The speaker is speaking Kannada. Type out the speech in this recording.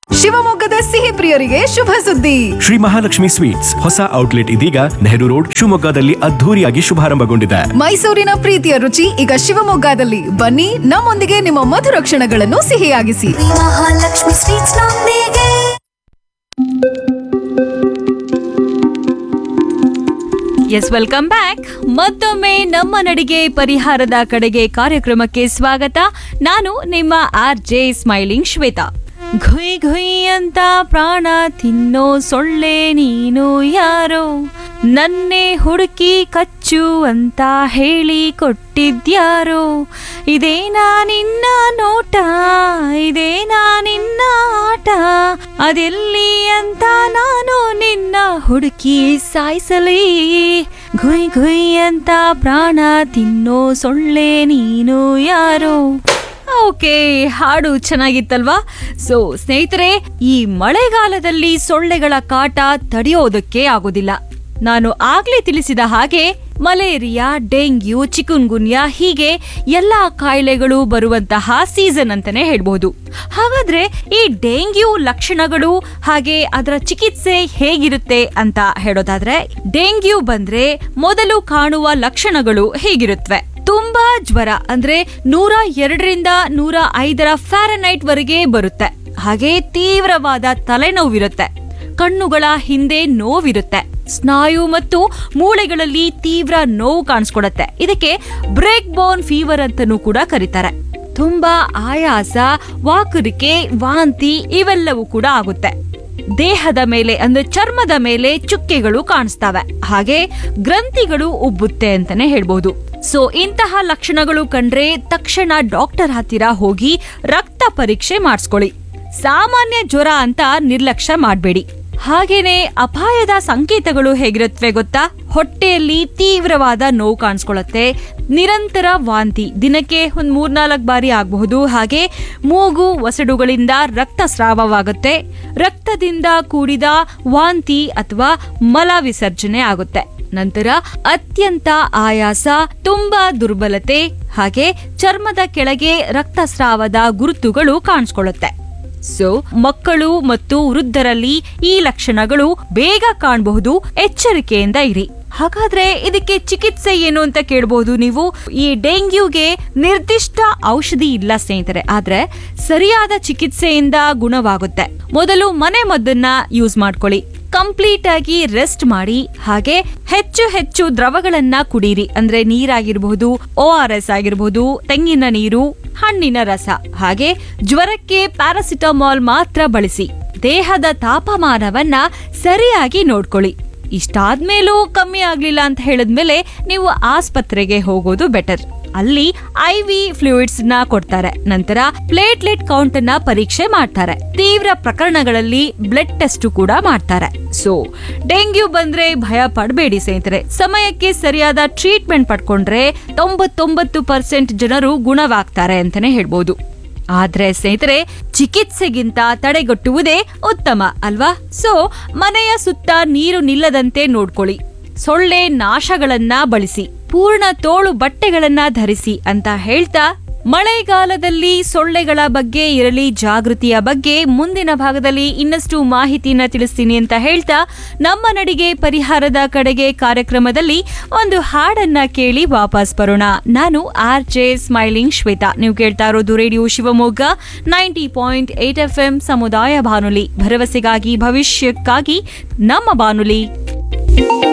ಶಿವಮೊಗ್ಗದ ಸಿಹಿ ಪ್ರಿಯರಿಗೆ ಶುಭ ಸುದ್ದಿ ಶ್ರೀ ಮಹಾಲಕ್ಷ್ಮಿ ಸ್ವೀಟ್ಸ್ ಹೊಸ ಔಟ್ಲೆಟ್ ಇದೀಗ ನೆಹರು ರೋಡ್ ಶಿವಮೊಗ್ಗದಲ್ಲಿ ಅದ್ಧೂರಿಯಾಗಿ ಶುಭಾರಂಭಗೊಂಡಿದೆ ಮೈಸೂರಿನ ಪ್ರೀತಿಯ ರುಚಿ ಈಗ ಶಿವಮೊಗ್ಗದಲ್ಲಿ ಬನ್ನಿ ನಮ್ಮೊಂದಿಗೆ ನಿಮ್ಮ ಮಧುರ ಕ್ಷಣಗಳನ್ನು ಸಿಹಿಯಾಗಿಸಿ ಶ್ರೀ ಮಹಾಲಕ್ಷ್ಮಿ ಸ್ವೀಟ್ಸ್ ನೊಂದಿಗೆ ಎಸ್ ವೆಲ್ಕಮ್ ಬ್ಯಾಕ್ ಮತ್ತೊಮ್ಮೆ ನಮ್ಮ ನಡಿಗೆ ಪರಿಹಾರದ ಕಡೆಗೆ ಕಾರ್ಯಕ್ರಮಕ್ಕೆ ಸ್ವಾಗತ ನಾನು ನಿಮ್ಮ ಆರ್ ಜೆ ಸ್ಮೈಲಿಂಗ್ ಶ್ವೇತಾ ಘುಯ್ ಘುಯ್ ಅಂತ ಪ್ರಾಣ ತಿನ್ನೋ ಸೊಳ್ಳೆ ನೀನು ಯಾರೋ ನನ್ನೆ ಹುಡುಕಿ ಕಚ್ಚು ಅಂತ ಹೇಳಿ ಕೊಟ್ಟಿದ್ಯಾರೋ ಇದೇನಾ ನಿನ್ನ ನೋಟ ಇದೇನಾ ನಿನ್ನ ಆಟ ಅದೆಲ್ಲಿ ಅಂತ ನಾನು ನಿನ್ನ ಹುಡುಕಿ ಸಾಯಿಸಲಿ ಘುಯ್ ಘುಯ್ ಅಂತ ಪ್ರಾಣ ತಿನ್ನೋ ಸೊಳ್ಳೆ ನೀನು ಯಾರೋ ಓಕೆ ಹಾಡು ಚೆನ್ನಾಗಿತ್ತಲ್ವಾ ಸೊ ಸ್ನೇಹಿತರೆ ಈ ಮಳೆಗಾಲದಲ್ಲಿ ಸೊಳ್ಳೆಗಳ ಕಾಟ ತಡೆಯೋದಕ್ಕೆ ಆಗೋದಿಲ್ಲ ನಾನು ಆಗ್ಲೇ ತಿಳಿಸಿದ ಹಾಗೆ ಮಲೇರಿಯಾ ಡೆಂಗ್ಯೂ ಚಿಕುನ್ಗುನ್ಯಾ ಹೀಗೆ ಎಲ್ಲಾ ಕಾಯಿಲೆಗಳು ಬರುವಂತಹ ಸೀಸನ್ ಅಂತಾನೆ ಹೇಳ್ಬಹುದು ಹಾಗಾದ್ರೆ ಈ ಡೆಂಗ್ಯೂ ಲಕ್ಷಣಗಳು ಹಾಗೆ ಅದರ ಚಿಕಿತ್ಸೆ ಹೇಗಿರುತ್ತೆ ಅಂತ ಹೇಳೋದಾದ್ರೆ ಡೆಂಗ್ಯೂ ಬಂದ್ರೆ ಮೊದಲು ಕಾಣುವ ಲಕ್ಷಣಗಳು ಹೇಗಿರುತ್ತವೆ ತುಂಬಾ ಜ್ವರ ಅಂದ್ರೆ ನೂರ ಎರಡರಿಂದ ನೂರ ಐದರ ಫ್ಯಾರನೈಟ್ ವರೆಗೆ ಬರುತ್ತೆ ಹಾಗೆ ತೀವ್ರವಾದ ತಲೆನೋವಿರುತ್ತೆ ಕಣ್ಣುಗಳ ಹಿಂದೆ ನೋವಿರುತ್ತೆ ಸ್ನಾಯು ಮತ್ತು ಮೂಳೆಗಳಲ್ಲಿ ತೀವ್ರ ನೋವು ಕಾಣಿಸ್ಕೊಡತ್ತೆ ಇದಕ್ಕೆ ಬ್ರೇಕ್ ಬೋನ್ ಫೀವರ್ ಅಂತಾನೂ ಕೂಡ ಕರೀತಾರೆ ತುಂಬಾ ಆಯಾಸ ವಾಕರಿಕೆ ವಾಂತಿ ಇವೆಲ್ಲವೂ ಕೂಡ ಆಗುತ್ತೆ ದೇಹದ ಮೇಲೆ ಅಂದ್ರೆ ಚರ್ಮದ ಮೇಲೆ ಚುಕ್ಕೆಗಳು ಕಾಣಿಸ್ತವೆ ಹಾಗೆ ಗ್ರಂಥಿಗಳು ಉಬ್ಬುತ್ತೆ ಅಂತಾನೆ ಹೇಳ್ಬೋದು ಸೊ ಇಂತಹ ಲಕ್ಷಣಗಳು ಕಂಡ್ರೆ ತಕ್ಷಣ ಡಾಕ್ಟರ್ ಹತ್ತಿರ ಹೋಗಿ ರಕ್ತ ಪರೀಕ್ಷೆ ಮಾಡಿಸ್ಕೊಳ್ಳಿ ಸಾಮಾನ್ಯ ಜ್ವರ ಅಂತ ನಿರ್ಲಕ್ಷ್ಯ ಮಾಡಬೇಡಿ ಹಾಗೇನೆ ಅಪಾಯದ ಸಂಕೇತಗಳು ಹೇಗಿರುತ್ತವೆ ಗೊತ್ತಾ ಹೊಟ್ಟೆಯಲ್ಲಿ ತೀವ್ರವಾದ ನೋವು ಕಾಣಿಸ್ಕೊಳ್ಳುತ್ತೆ ನಿರಂತರ ವಾಂತಿ ದಿನಕ್ಕೆ ಒಂದ್ ಮೂರ್ನಾಲ್ಕು ಬಾರಿ ಆಗಬಹುದು ಹಾಗೆ ಮೂಗು ಒಸಡುಗಳಿಂದ ರಕ್ತಸ್ರಾವವಾಗುತ್ತೆ ರಕ್ತದಿಂದ ಕೂಡಿದ ವಾಂತಿ ಅಥವಾ ಮಲ ವಿಸರ್ಜನೆ ಆಗುತ್ತೆ ನಂತರ ಅತ್ಯಂತ ಆಯಾಸ ತುಂಬಾ ದುರ್ಬಲತೆ ಹಾಗೆ ಚರ್ಮದ ಕೆಳಗೆ ರಕ್ತಸ್ರಾವದ ಗುರುತುಗಳು ಕಾಣಿಸ್ಕೊಳ್ಳುತ್ತೆ ಸೊ ಮಕ್ಕಳು ಮತ್ತು ವೃದ್ಧರಲ್ಲಿ ಈ ಲಕ್ಷಣಗಳು ಬೇಗ ಕಾಣಬಹುದು ಎಚ್ಚರಿಕೆಯಿಂದ ಇರಿ ಹಾಗಾದ್ರೆ ಇದಕ್ಕೆ ಚಿಕಿತ್ಸೆ ಏನು ಅಂತ ಕೇಳಬಹುದು ನೀವು ಈ ಡೆಂಗ್ಯೂಗೆ ನಿರ್ದಿಷ್ಟ ಔಷಧಿ ಇಲ್ಲ ಸ್ನೇಹಿತರೆ ಆದ್ರೆ ಸರಿಯಾದ ಚಿಕಿತ್ಸೆಯಿಂದ ಗುಣವಾಗುತ್ತೆ ಮೊದಲು ಮನೆ ಮದ್ದನ್ನ ಯೂಸ್ ಮಾಡ್ಕೊಳ್ಳಿ ಕಂಪ್ಲೀಟ್ ಆಗಿ ರೆಸ್ಟ್ ಮಾಡಿ ಹಾಗೆ ಹೆಚ್ಚು ಹೆಚ್ಚು ದ್ರವಗಳನ್ನ ಕುಡೀರಿ ಅಂದ್ರೆ ನೀರಾಗಿರಬಹುದು ಓ ಆರ್ ಎಸ್ ಆಗಿರಬಹುದು ತೆಂಗಿನ ನೀರು ಹಣ್ಣಿನ ರಸ ಹಾಗೆ ಜ್ವರಕ್ಕೆ ಪ್ಯಾರಾಸಿಟಮಾಲ್ ಮಾತ್ರ ಬಳಸಿ ದೇಹದ ತಾಪಮಾನವನ್ನ ಸರಿಯಾಗಿ ನೋಡ್ಕೊಳ್ಳಿ ಇಷ್ಟಾದ್ಮೇಲೂ ಕಮ್ಮಿ ಆಗ್ಲಿಲ್ಲ ಅಂತ ಹೇಳಿದ್ಮೇಲೆ ನೀವು ಆಸ್ಪತ್ರೆಗೆ ಹೋಗೋದು ಬೆಟರ್ ಅಲ್ಲಿ ಐ ವಿ ಫ್ಲೂಯಿಡ್ಸ್ ನ ಕೊಡ್ತಾರೆ ನಂತರ ಪ್ಲೇಟ್ಲೆಟ್ ಕೌಂಟ್ ನ ಪರೀಕ್ಷೆ ಮಾಡ್ತಾರೆ ತೀವ್ರ ಪ್ರಕರಣಗಳಲ್ಲಿ ಬ್ಲಡ್ ಟೆಸ್ಟ್ ಕೂಡ ಮಾಡ್ತಾರೆ ಸೊ ಡೆಂಗ್ಯೂ ಬಂದ್ರೆ ಭಯ ಪಡಬೇಡಿ ಸ್ನೇಹಿತರೆ ಸಮಯಕ್ಕೆ ಸರಿಯಾದ ಟ್ರೀಟ್ಮೆಂಟ್ ಪಡ್ಕೊಂಡ್ರೆ ತೊಂಬತ್ತೊಂಬತ್ತು ಪರ್ಸೆಂಟ್ ಜನರು ಗುಣವಾಗ್ತಾರೆ ಅಂತಾನೆ ಹೇಳ್ಬೋದು ಆದ್ರೆ ಸ್ನೇಹಿತರೆ ಚಿಕಿತ್ಸೆಗಿಂತ ತಡೆಗಟ್ಟುವುದೇ ಉತ್ತಮ ಅಲ್ವಾ ಸೊ ಮನೆಯ ಸುತ್ತ ನೀರು ನಿಲ್ಲದಂತೆ ನೋಡ್ಕೊಳ್ಳಿ ಸೊಳ್ಳೆ ನಾಶಗಳನ್ನ ಬಳಸಿ ಪೂರ್ಣ ತೋಳು ಬಟ್ಟೆಗಳನ್ನ ಧರಿಸಿ ಅಂತ ಹೇಳ್ತಾ ಮಳೆಗಾಲದಲ್ಲಿ ಸೊಳ್ಳೆಗಳ ಬಗ್ಗೆ ಇರಲಿ ಜಾಗೃತಿಯ ಬಗ್ಗೆ ಮುಂದಿನ ಭಾಗದಲ್ಲಿ ಇನ್ನಷ್ಟು ಮಾಹಿತಿನ ತಿಳಿಸ್ತೀನಿ ಅಂತ ಹೇಳ್ತಾ ನಮ್ಮ ನಡಿಗೆ ಪರಿಹಾರದ ಕಡೆಗೆ ಕಾರ್ಯಕ್ರಮದಲ್ಲಿ ಒಂದು ಹಾಡನ್ನ ಕೇಳಿ ವಾಪಸ್ ಬರೋಣ ನಾನು ಆರ್ ಜೆ ಸ್ಮೈಲಿಂಗ್ ಶ್ವೇತಾ ನೀವು ಕೇಳ್ತಾ ಇರೋದು radio Shivamogga ninety point eight F M ಸಮುದಾಯ ಬಾನುಲಿ ಭರವಸೆಗಾಗಿ ಭವಿಷ್ಯಕ್ಕಾಗಿ ನಮ್ಮ ಬಾನುಲಿ